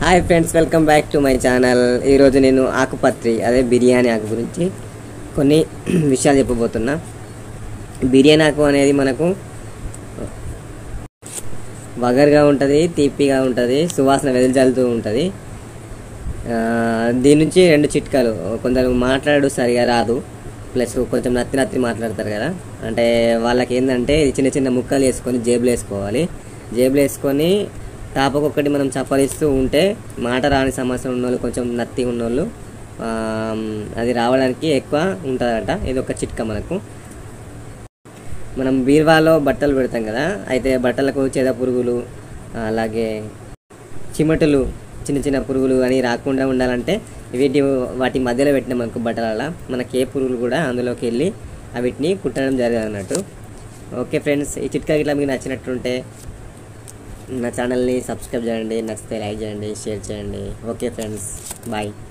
hi friends welcome back to my channel ఈరోజు నేను ఆకుపత్రి అదే బిర్యానీ ఆకు గురించి కొన్ని విషయాలు చెప్పబోతున్నా బిర్యానీ ఆకు అనేది మనకు వగరుగా ఉంటుంది తీపిగా ఉంటుంది సువాసన వెదజల్లుతూ ఉంటుంది ఆ, దీని నుంచి రెండు చిట్కాలు కొందరు మాట్లాడు సరిగా రాదు ప్లస్ కొంచెం నత్తి నత్తి మాట్లాడతారు కదా అంటే వాళ్ళకి ఏంటంటే చిన్న చిన్న ముక్కలు వేసుకొని జేబులు వేసుకోవాలి జేబులు వేసుకొని తాపకొక్కటి మనం చప్పరిస్తూ ఉంటే మాట రాని సమస్య ఉన్నోళ్ళు కొంచెం నత్తి ఉన్నోళ్ళు ఆ, అది రావడానికి ఎక్కువ ఉంటుందట ఇది ఒక చిట్కా మనకు మనం బీరువాలో బట్టలు పెడతాం కదా అయితే బట్టలకు చెద పురుగులు అలాగే చిమటలు చిన్న చిన్న పురుగులు అని రాకుండా ఉండాలంటే వీటి వాటి మధ్యలో పెట్టిన మనకు బట్టల మనకి ఏ పురుగులు కూడా అందులోకి వెళ్ళి వీటిని కుట్టడం జరగదు అన్నట్టు ఓకే ఫ్రెండ్స్ ఈ చిట్కా ఇట్లా మీకు నచ్చినట్టుంటే నా ఛానల్ని సబ్స్క్రైబ్ చేయండి నచ్చితే లైక్ చేయండి షేర్ చేయండి ఓకే ఫ్రెండ్స్ బాయ్